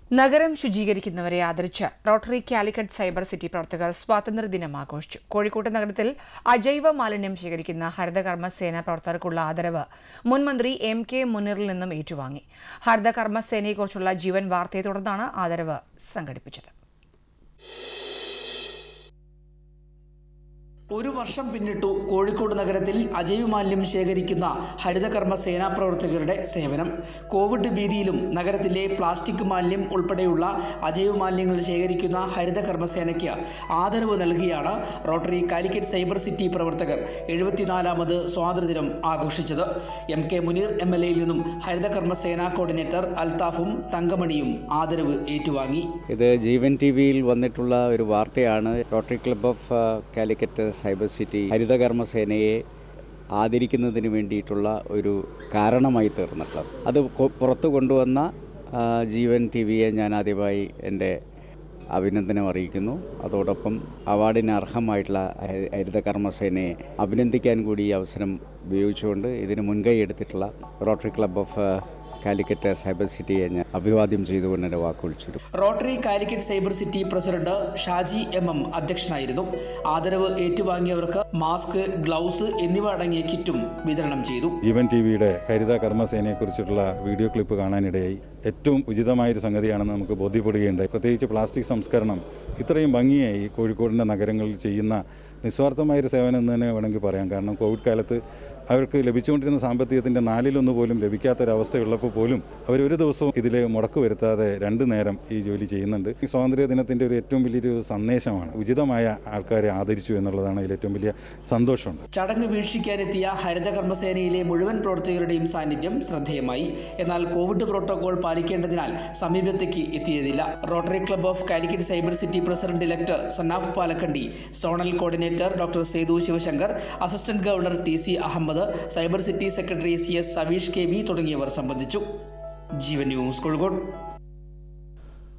നഗരം ശുചീകരിക്കുന്നവരെ ആദരിച്ച് റോട്ടറി കാലിക്കറ്റ് സൈബർ സിറ്റി പ്രവർത്തകർ സ്വാതന്ത്ര്യദിനം ആഘോഷിച്ചു കോഴിക്കോട് നഗരത്തിൽ അജൈവ മാലിന്യം ശേഖരിക്കുന്ന ഹരിതകർമ്മസേന പ്രവർത്തകർക്കുള്ള ആദരവ് മുൻ മന്ത്രി എം കെ മുനീറിൽ നിന്നും ഏറ്റുവാങ്ങി ഹരിതകർമ്മസേനയെക്കുറിച്ചുള്ള ജീവൻ വാർത്തയെ തുടർന്നാണ് ആദരവ് സംഘടിപ്പിച്ചത് ഒരു വർഷം പിന്നിട്ടു കോഴിക്കോട് നഗരത്തിൽ അജൈവ മാലിന്യം ശേഖരിക്കുന്ന ഹരിതകർമ്മ സേനാ പ്രവർത്തകരുടെ സേവനം കോവിഡ് ഭീതിയിലും നഗരത്തിലെ പ്ലാസ്റ്റിക് മാലിന്യം ഉൾപ്പെടെയുള്ള അജൈവ മാലിന്യങ്ങൾ ശേഖരിക്കുന്ന ഹരിതകർമ്മ സേനയ്ക്ക് ആദരവ് നൽകിയാണ് റോട്ടറി കാലിക്കറ്റ് സൈബർ സിറ്റി പ്രവർത്തകർ എഴുപത്തിനാലാമത് സ്വാതന്ത്ര്യദിനം ആഘോഷിച്ചത് M K Muneer M L എയിൽ നിന്നും ഹരിതകർമ്മ സേനാ കോർഡിനേറ്റർ അൽത്താഫും തങ്കമണിയും ആദരവ് ഏറ്റുവാങ്ങി ഇത് ജീവൻ ടി വിയിൽ വന്നിട്ടുള്ള ഒരു വാർത്തയാണ് rotary club of uh, Calicut cyber city ഹരിതകർമ്മസേനയെ ആദരിക്കുന്നതിന് വേണ്ടിയിട്ടുള്ള ഒരു കാരണമായി തീർന്നിട്ടുള്ളത് അത് കൊ- പുറത്തു കൊണ്ടുവന്ന ആ, ജീവൻ ടി വിയെ ഞാൻ ആദ്യമായി എൻ്റെ അഭിനന്ദനം അറിയിക്കുന്നു അതോടൊപ്പം അവാർഡിന് അർഹമായിട്ടുള്ള ഹരി- ഹരിതകർമ്മസേനയെ അഭിനന്ദിക്കാൻ കൂടി ഈ അവസരം ഉപയോഗിച്ചുകൊണ്ട് ഇതിന് മുൻകൈ എടുത്തിട്ടുള്ള rotary club of uh, Calicut cyber സിറ്റിയെ ഞാൻ അഭിവാദ്യം ചെയ്തുകൊണ്ട് എൻ്റെ വാക്കുകൾ ചുരുക്കും rotary Calicut cyber city president Shaji M M അധ്യക്ഷനായിരുന്നു ആദരവ് ഏറ്റുവാങ്ങിയവർക്ക് മാസ്ക് ഗ്ലൗസ് എന്നിവ അടങ്ങിയ കിറ്റും വിതരണം ചെയ്തു ജീവൻ ടി വിയുടെ ഹരിത കർമ്മസേനയെക്കുറിച്ചുള്ള വീഡിയോ ക്ലിപ്പ് കാണാനിടയായി ഏറ്റവും ഉചിതമായൊരു സംഗതിയാണെന്ന് നമുക്ക് ബോധ്യപ്പെടുകയുണ്ടായി പ്രത്യേകിച്ച് പ്ലാസ്റ്റിക് സംസ്കരണം ഇത്രയും ഭംഗിയായി കോഴിക്കോടിൻ്റെ നഗരങ്ങളിൽ ചെയ്യുന്ന നിസ്വാർത്ഥമായൊരു സേവനം എന്ന് തന്നെ വേണമെങ്കിൽ പറയാം കാരണം കോവിഡ് കാലത്ത് അവർക്ക് ലഭിച്ചുകൊണ്ടിരുന്ന സാമ്പത്തികത്തിൻ്റെ നാലിലൊന്ന് പോലും ലഭിക്കാത്തൊരവസ്ഥയുള്ളപ്പോൾ പോലും അവർ ഒരു ദിവസവും ഇതിൽ മുടക്ക് വരുത്താതെ രണ്ട് നേരം ഈ ജോലി ചെയ്യുന്നുണ്ട് ഈ സ്വാതന്ത്ര്യ ദിനത്തിൻ്റെ ഒരു ഏറ്റവും വലിയൊരു സന്ദേശമാണ് ഉചിതമായ ആൾക്കാരെ ആദരിച്ചു എന്നുള്ളതാണ് ഇതിൽ ഏറ്റവും വലിയ സന്തോഷമുണ്ട് ചടങ്ങ് വീക്ഷിക്കാനെത്തിയ ഹരിതകർമ്മസേനയിലെ മുഴുവൻ പ്രവർത്തകരുടെയും സാന്നിധ്യം ശ്രദ്ധേയമായി എന്നാൽ കോവിഡ് പ്രോട്ടോകോൾ പാലിക്കേണ്ടതിനാൽ സമീപത്തേക്ക് എത്തിയതില്ല rotary club of Calicut cyber city president elect Sannaf Palakkandi zonal coordinator doctor Sethu Sivasankar assistant governor T C Ahammed cyber city secretary C S Saveesh K V തുടങ്ങിയവർ സംബന്ധിച്ചു ജീവൻ ന്യൂസ് കോഴിക്കോട്